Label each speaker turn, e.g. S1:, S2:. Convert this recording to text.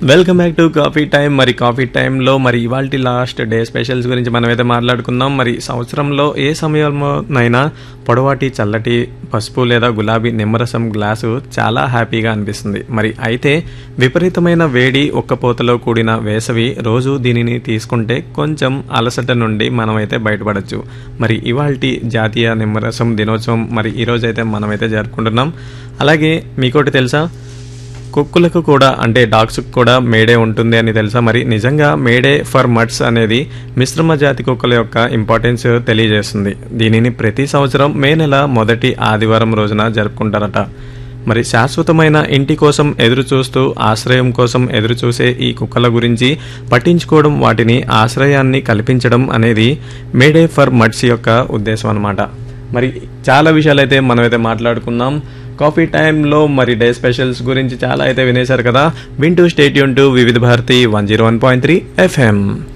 S1: welcome back to coffee time మరి coffee టైంలో మరి ఇవాల్టి లాస్ట్ డే స్పెషల్స్ గురించి మనమైతే మాట్లాడుకుందాం మరి సంవత్సరంలో ఏ సమయంలోనైనా పొడవాటి చల్లటి పసుపు లేదా గులాబీ నిమ్మరసం గ్లాసు చాలా హ్యాపీగా అనిపిస్తుంది మరి అయితే విపరీతమైన వేడి ఒక్కపోతలో కూడిన వేసవి రోజు దీనిని తీసుకుంటే కొంచెం అలసట నుండి మనమైతే బయటపడచ్చు మరి ఇవాల్టి జాతీయ నిమ్మరసం దినోత్సవం మరి ఈరోజు అయితే మనమైతే జరుపుకుంటున్నాం అలాగే మీకోటి తెలుసా కుక్కులకు కూడా అంటే డాగ్స్కి కూడా మేడే ఉంటుంది అని తెలుసా మరి నిజంగా మేడే ఫర్ మడ్స్ అనేది మిశ్రమ జాతి కుక్కల యొక్క ఇంపార్టెన్స్ తెలియజేస్తుంది దీనిని ప్రతి సంవత్సరం మే నెల మొదటి ఆదివారం రోజున జరుపుకుంటారట మరి శాశ్వతమైన ఇంటి కోసం ఎదురు చూస్తూ ఆశ్రయం కోసం ఎదురు చూసే ఈ కుక్కల గురించి పట్టించుకోవడం వాటిని ఆశ్రయాన్ని కల్పించడం అనేది మేడే ఫర్ మడ్స్ యొక్క ఉద్దేశం అన్నమాట మరి చాలా విషయాలు అయితే మనమైతే మాట్లాడుకున్నాం కాఫీ టైంలో మరి డే స్పెషల్స్ గురించి చాలా అయితే వినేశారు కదా వింటూ stay tuned to Vividh Bharati one zero one point three FM